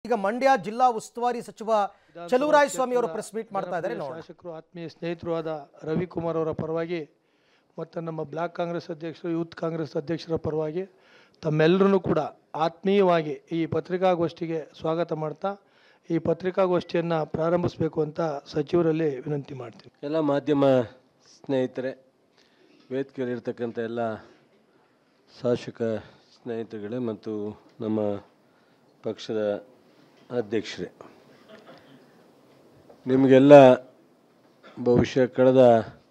ಈಗ ಮಂಡ್ಯ ಜಿಲ್ಲಾ ಉಸ್ತುವಾರಿ ಸಚಿವ ಚಲುವರಾಯ ಸ್ವಾಮಿ ಅವರು ಪ್ರೆಸ್ ಮೀಟ್ ಮಾಡ್ತಾ ಇದ್ದಾರೆ ಜನಪ್ರಿಯ ನೋಡೋಣ ಶಾಸಕರು ಆತ್ಮೀಯ ಸ್ನೇಹಿತರು ಆದ ರವಿಕುಮಾರ್ ಅವರ ಪರವಾಗಿ ಮತ್ತು ನಮ್ಮ ಬ್ಲಾಕ್ ಕಾಂಗ್ರೆಸ್ ಅಧ್ಯಕ್ಷರು ಯೂತ್ ಕಾಂಗ್ರೆಸ್ ಅಧ್ಯಕ್ಷರ ಪರವಾಗಿ ತಮ್ಮೆಲ್ಲರನ್ನು ಕೂಡ ಆತ್ಮೀಯವಾಗಿ ಈ ಪತ್ರಿಕಾಗೋಷ್ಠಿಗೆ ಸ್ವಾಗತ ಮಾಡ್ತಾ ಈ ಪತ್ರಿಕಾಗೋಷ್ಠಿಯನ್ನು ಪ್ರಾರಂಭಿಸಬೇಕು ಅಂತ ಸಚಿವರಲ್ಲಿ ವಿನಂತಿ ಮಾಡ್ತೀನಿ ಎಲ್ಲ ಮಾಧ್ಯಮ ಸ್ನೇಹಿತರೆ ವೇದಿಕೆಯಲ್ಲಿರ್ತಕ್ಕಂಥ ಎಲ್ಲ ಶಾಸಕ ಸ್ನೇಹಿತರುಗಳೇ ಮತ್ತು ನಮ್ಮ ಪಕ್ಷದ ಅಧ್ಯಕ್ಷರೇ ನಿಮಗೆಲ್ಲ ಬಹುಶಃ ಕಳೆದ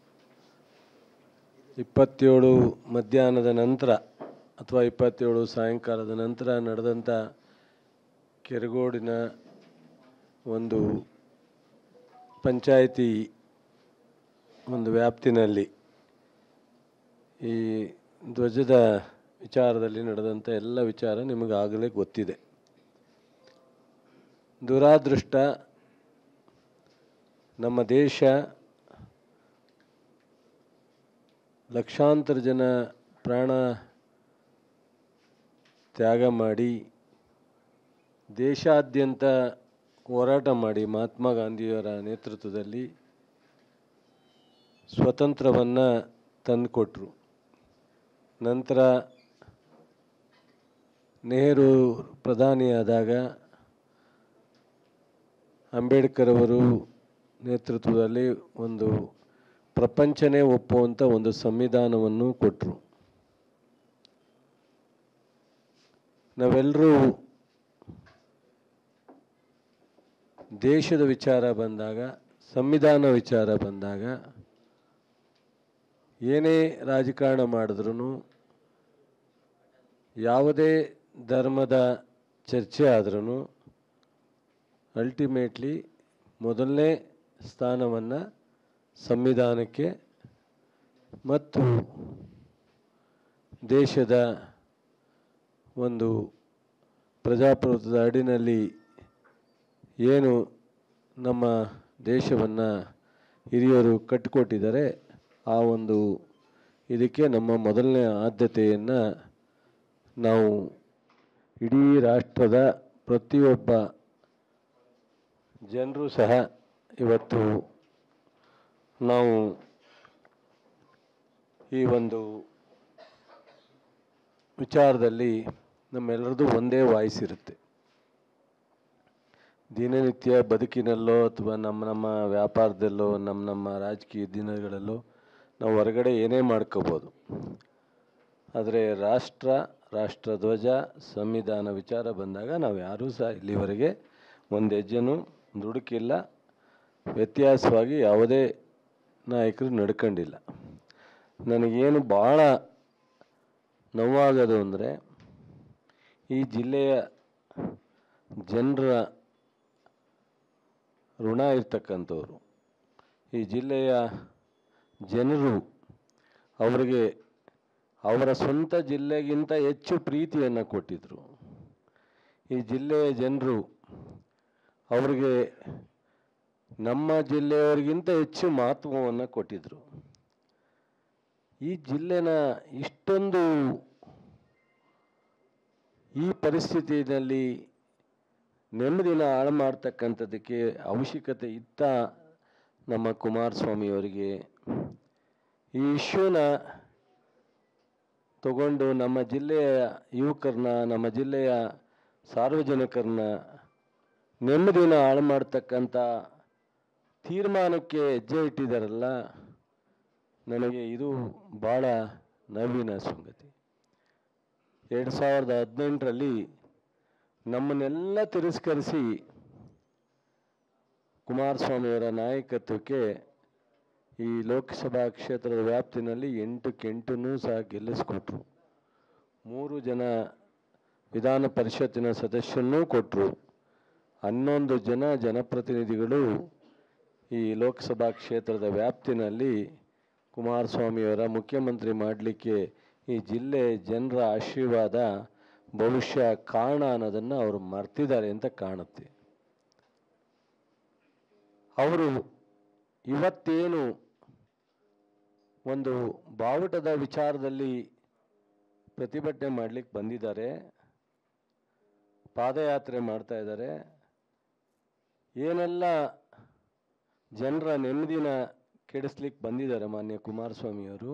ಇಪ್ಪತ್ತೇಳು ಮಧ್ಯಾಹ್ನದ ನಂತರ ಅಥವಾ ಇಪ್ಪತ್ತೇಳು ಸಾಯಂಕಾಲದ ನಂತರ ನಡೆದಂಥ ಕೆರಗೋಡಿನ ಒಂದು ಪಂಚಾಯಿತಿ ಒಂದು ವ್ಯಾಪ್ತಿನಲ್ಲಿ ಈ ಧ್ವಜದ ವಿಚಾರದಲ್ಲಿ ನಡೆದಂಥ ಎಲ್ಲ ವಿಚಾರ ನಿಮಗಾಗಲೇ ಗೊತ್ತಿದೆ ದುರಾದೃಷ್ಟ ನಮ್ಮ ದೇಶ ಲಕ್ಷಾಂತರ ಜನ ಪ್ರಾಣ ತ್ಯಾಗ ಮಾಡಿ ದೇಶಾದ್ಯಂತ ಹೋರಾಟ ಮಾಡಿ ಮಹಾತ್ಮ ಗಾಂಧಿಯವರ ನೇತೃತ್ವದಲ್ಲಿ ಸ್ವತಂತ್ರವನ್ನು ತಂದುಕೊಟ್ರು ನಂತರ ನೆಹರು ಪ್ರಧಾನಿಯಾದಾಗ ಅಂಬೇಡ್ಕರ್ ಅವರು ನೇತೃತ್ವದಲ್ಲಿ ಒಂದು ಪ್ರಪಂಚನೇ ಒಪ್ಪುವಂಥ ಒಂದು ಸಂವಿಧಾನವನ್ನು ಕೊಟ್ಟರು ನಾವೆಲ್ಲರೂ ದೇಶದ ವಿಚಾರ ಬಂದಾಗ ಸಂವಿಧಾನ ವಿಚಾರ ಬಂದಾಗ ಏನೇ ರಾಜಕಾರಣ ಮಾಡಿದ್ರೂ ಯಾವುದೇ ಧರ್ಮದ ಚರ್ಚೆ ಆದ್ರೂ ಅಲ್ಟಿಮೇಟ್ಲಿ ಮೊದಲನೇ ಸ್ಥಾನವನ್ನು ಸಂವಿಧಾನಕ್ಕೆ ಮತ್ತು ದೇಶದ ಒಂದು ಪ್ರಜಾಪ್ರಭುತ್ವದ ಅಡಿನಲ್ಲಿ ಏನು ನಮ್ಮ ದೇಶವನ್ನು ಹಿರಿಯರು ಕಟ್ಟಿಕೊಟ್ಟಿದ್ದಾರೆ ಆ ಒಂದು ಇದಕ್ಕೆ ನಮ್ಮ ಮೊದಲನೇ ಆದ್ಯತೆಯನ್ನು ನಾವು ಇಡೀ ರಾಷ್ಟ್ರದ ಪ್ರತಿಯೊಬ್ಬ ಜನರು ಸಹ ಇವತ್ತು ನಾವು ಈ ಒಂದು ವಿಚಾರದಲ್ಲಿ ನಮ್ಮೆಲ್ಲರದು ಒಂದೇ ವಾಯ್ಸ್ ಇರುತ್ತೆ ದಿನನಿತ್ಯ ಬದುಕಿನಲ್ಲೋ ಅಥವಾ ನಮ್ಮ ನಮ್ಮ ವ್ಯಾಪಾರದಲ್ಲೋ ನಮ್ಮ ನಮ್ಮ ರಾಜಕೀಯ ದಿನಗಳಲ್ಲೋ ನಾವು ಹೊರಗಡೆ ಏನೇ ಮಾಡ್ಕೋಬೋದು ಆದರೆ ರಾಷ್ಟ್ರ ರಾಷ್ಟ್ರಧ್ವಜ ಸಂವಿಧಾನ ವಿಚಾರ ಬಂದಾಗ ನಾವು ಯಾರೂ ಸಹ ಇಲ್ಲಿವರೆಗೆ ಒಂದು ಹೆಜ್ಜೆನೂ ದುಡುಕಿಲ್ಲ ವ್ಯತ್ಯಾಸವಾಗಿ ಯಾವುದೇ ನಾಯಕರು ನಡ್ಕೊಂಡಿಲ್ಲ ನನಗೇನು ಭಾಳ ನೋವಾಗೋದು ಅಂದರೆ ಈ ಜಿಲ್ಲೆಯ ಜನರ ಋಣ ಇರ್ತಕ್ಕಂಥವ್ರು ಈ ಜಿಲ್ಲೆಯ ಜನರು ಅವರಿಗೆ ಅವರ ಸ್ವಂತ ಜಿಲ್ಲೆಗಿಂತ ಹೆಚ್ಚು ಪ್ರೀತಿಯನ್ನು ಕೊಟ್ಟಿದ್ದರು ಈ ಜಿಲ್ಲೆಯ ಜನರು ಅವರಿಗೆ ನಮ್ಮ ಜಿಲ್ಲೆಯವರಿಗಿಂತ ಹೆಚ್ಚು ಮಹತ್ವವನ್ನು ಕೊಟ್ಟಿದ್ದರು ಈ ಜಿಲ್ಲೆನ ಇಷ್ಟೊಂದು ಈ ಪರಿಸ್ಥಿತಿಯಲ್ಲಿ ನೆಮ್ಮದಿನ ಹಾಳು ಮಾಡ್ತಕ್ಕಂಥದ್ದಕ್ಕೆ ಅವಶ್ಯಕತೆ ಇತ್ತ ನಮ್ಮ ಕುಮಾರಸ್ವಾಮಿಯವರಿಗೆ ಈ ಇಶ್ಯೂನ ತಗೊಂಡು ನಮ್ಮ ಜಿಲ್ಲೆಯ ಯುವಕರನ್ನ ನಮ್ಮ ಜಿಲ್ಲೆಯ ಸಾರ್ವಜನಿಕರನ್ನ ನೆಮ್ಮದಿನ ಹಾಳು ಮಾಡ್ತಕ್ಕಂಥ ತೀರ್ಮಾನಕ್ಕೆ ಹೆಜ್ಜೆ ಇಟ್ಟಿದ್ದಾರಲ್ಲ ನನಗೆ ಇದು ಭಾಳ ನೋವಿನ ಸಂಗತಿ ಎರಡು ಸಾವಿರದ ಹದಿನೆಂಟರಲ್ಲಿ ನಮ್ಮನ್ನೆಲ್ಲ ತಿರಸ್ಕರಿಸಿ ಕುಮಾರಸ್ವಾಮಿಯವರ ನಾಯಕತ್ವಕ್ಕೆ ಈ ಲೋಕಸಭಾ ಕ್ಷೇತ್ರದ ವ್ಯಾಪ್ತಿನಲ್ಲಿ ಎಂಟಕ್ಕೆ ಎಂಟನ್ನೂ ಸಹ ಗೆಲ್ಲಿಸ್ಕೊಟ್ರು ಮೂರು ಜನ ವಿಧಾನ ಪರಿಷತ್ತಿನ ಸದಸ್ಯನ್ನೂ ಕೊಟ್ಟರು ಹನ್ನೊಂದು ಜನ ಜನಪ್ರತಿನಿಧಿಗಳು ಈ ಲೋಕಸಭಾ ಕ್ಷೇತ್ರದ ವ್ಯಾಪ್ತಿನಲ್ಲಿ ಕುಮಾರಸ್ವಾಮಿಯವರ ಮುಖ್ಯಮಂತ್ರಿ ಮಾಡಲಿಕ್ಕೆ ಈ ಜಿಲ್ಲೆ ಜನರ ಆಶೀರ್ವಾದ ಬಹುಶಃ ಕಾರಣ ಅನ್ನೋದನ್ನು ಅವರು ಮರ್ತಿದ್ದಾರೆ ಅಂತ ಕಾಣುತ್ತೆ ಅವರು ಇವತ್ತೇನು ಒಂದು ಬಾವುಟದ ವಿಚಾರದಲ್ಲಿ ಪ್ರತಿಭಟನೆ ಮಾಡಲಿಕ್ಕೆ ಬಂದಿದ್ದಾರೆ ಪಾದಯಾತ್ರೆ ಮಾಡ್ತಾ ಇದ್ದಾರೆ ಏನೆಲ್ಲ ಜನರ ನೆಮ್ಮದಿನ ಕೆಡಿಸ್ಲಿಕ್ಕೆ ಬಂದಿದ್ದಾರೆ ಮಾನ್ಯ ಕುಮಾರಸ್ವಾಮಿಯವರು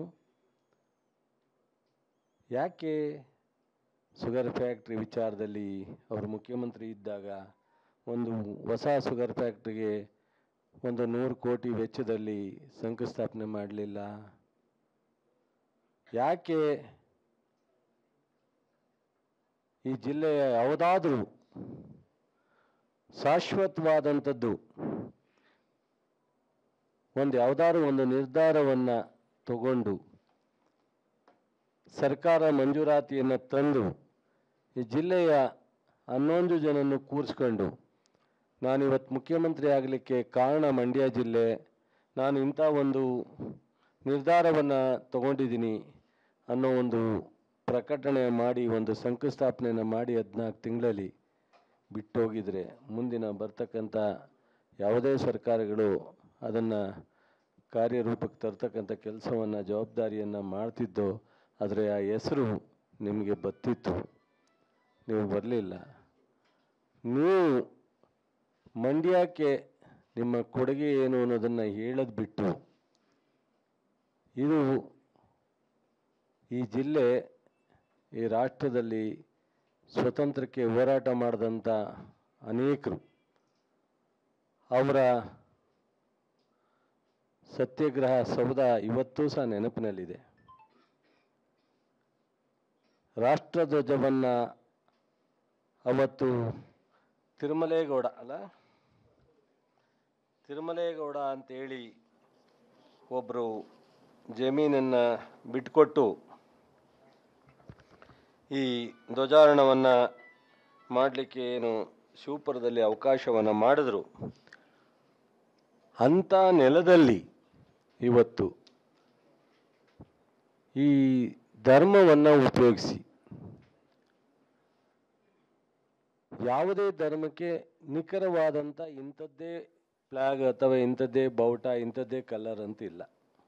ಯಾಕೆ ಶುಗರ್ ಫ್ಯಾಕ್ಟ್ರಿ ವಿಚಾರದಲ್ಲಿ ಅವರು ಮುಖ್ಯಮಂತ್ರಿ ಇದ್ದಾಗ ಒಂದು ಹೊಸ ಶುಗರ್ ಫ್ಯಾಕ್ಟ್ರಿಗೆ ಒಂದು ನೂರು ಕೋಟಿ ವೆಚ್ಚದಲ್ಲಿ ಶಂಕುಸ್ಥಾಪನೆ ಮಾಡಲಿಲ್ಲ ಯಾಕೆ ಈ ಜಿಲ್ಲೆಯ ಯಾವುದಾದ್ರೂ ಶಾಶ್ವತವಾದಂಥದ್ದು ಒಂದು ಯಾವುದಾದ್ರು ಒಂದು ನಿರ್ಧಾರವನ್ನು ತಗೊಂಡು ಸರ್ಕಾರ ಮಂಜೂರಾತಿಯನ್ನು ತಂದು ಈ ಜಿಲ್ಲೆಯ ಹನ್ನೊಂದು ಜನನ್ನು ಕೂರಿಸ್ಕೊಂಡು ನಾನಿವತ್ತು ಮುಖ್ಯಮಂತ್ರಿ ಆಗಲಿಕ್ಕೆ ಕಾರಣ ಮಂಡ್ಯ ಜಿಲ್ಲೆ ನಾನು ಇಂಥ ಒಂದು ನಿರ್ಧಾರವನ್ನು ತಗೊಂಡಿದ್ದೀನಿ ಅನ್ನೋ ಒಂದು ಪ್ರಕಟಣೆ ಮಾಡಿ ಒಂದು ಶಂಕುಸ್ಥಾಪನೆಯನ್ನು ಮಾಡಿ ಹದಿನಾಲ್ಕು ತಿಂಗಳಲ್ಲಿ ಬಿಟ್ಟೋಗಿದ್ರೆ ಮುಂದಿನ ಬರ್ತಕ್ಕಂಥ ಯಾವುದೇ ಸರ್ಕಾರಗಳು ಅದನ್ನು ಕಾರ್ಯರೂಪಕ್ಕೆ ತರ್ತಕ್ಕಂಥ ಕೆಲಸವನ್ನು ಜವಾಬ್ದಾರಿಯನ್ನು ಮಾಡ್ತಿದ್ದೋ ಆದರೆ ಆ ಹೆಸರು ನಿಮಗೆ ಬತ್ತಿತ್ತು ನೀವು ಬರಲಿಲ್ಲ ನೀವು ಮಂಡ್ಯಕ್ಕೆ ನಿಮ್ಮ ಕೊಡುಗೆ ಏನು ಅನ್ನೋದನ್ನು ಹೇಳೋದು ಬಿಟ್ಟು ಇದು ಈ ಜಿಲ್ಲೆ ಈ ರಾಷ್ಟ್ರದಲ್ಲಿ ಸ್ವತಂತ್ರಕ್ಕೆ ಹೋರಾಟ ಮಾಡಿದಂಥ ಅನೇಕರು ಅವರ ಸತ್ಯಾಗ್ರಹ ಸೌಧ ಇವತ್ತೂ ಸಹ ನೆನಪಿನಲ್ಲಿದೆ ರಾಷ್ಟ್ರಧ್ವಜವನ್ನು ಅವತ್ತು ತಿರುಮಲೇಗೌಡ ಅಲ್ಲ ತಿರುಮಲೇಗೌಡ ಅಂತೇಳಿ ಒಬ್ಬರು ಜಮೀನನ್ನು ಬಿಟ್ಕೊಟ್ಟು ಈ ಧ್ವಜಾರೋಹಣವನ್ನು ಮಾಡಲಿಕ್ಕೆ ಏನು ಶಿವಪುರದಲ್ಲಿ ಅವಕಾಶವನ್ನು ಮಾಡಿದ್ರು ಅಂಥ ನೆಲದಲ್ಲಿ ಇವತ್ತು ಈ ಧರ್ಮವನ್ನು ಉಪಯೋಗಿಸಿ ಯಾವುದೇ ಧರ್ಮಕ್ಕೆ ನಿಖರವಾದಂಥ ಇಂಥದ್ದೇ ಫ್ಲಾಗ್ ಅಥವಾ ಇಂಥದ್ದೇ ಬಾವುಟ ಇಂಥದ್ದೇ ಕಲರ್ ಅಂತ ಇಲ್ಲ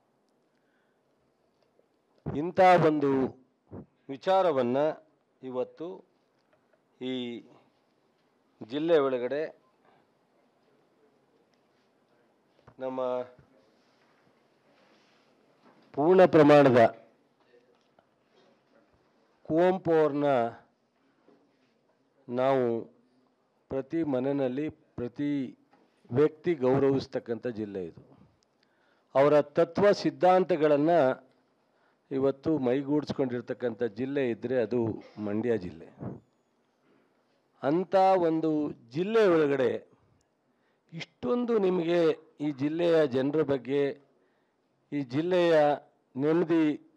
ಇಂಥ ಒಂದು ವಿಚಾರವನ್ನು ಇವತ್ತು ಈ ಜಿಲ್ಲೆ ಒಳಗಡೆ ನಮ್ಮ ಪೂರ್ಣ ಪ್ರಮಾಣದ ಕುವೆಂಪು ಅವ್ರನ್ನ ನಾವು ಪ್ರತಿ ಮನೆಯಲ್ಲಿ ಪ್ರತಿ ವ್ಯಕ್ತಿ ಗೌರವಿಸ್ತಕ್ಕಂಥ ಜಿಲ್ಲೆ ಇದು ಅವರ ತತ್ವ ಸಿದ್ಧಾಂತಗಳನ್ನು ಇವತ್ತು ಮೈಗೂಡಿಸ್ಕೊಂಡಿರ್ತಕ್ಕಂಥ ಜಿಲ್ಲೆ ಇದ್ದರೆ ಅದು ಮಂಡ್ಯ ಜಿಲ್ಲೆ ಅಂಥ ಒಂದು ಜಿಲ್ಲೆ ಒಳಗಡೆ ಇಷ್ಟೊಂದು ನಿಮಗೆ ಈ ಜಿಲ್ಲೆಯ ಜನರ ಬಗ್ಗೆ ಈ ಜಿಲ್ಲೆಯ ನೆಮ್ಮದಿ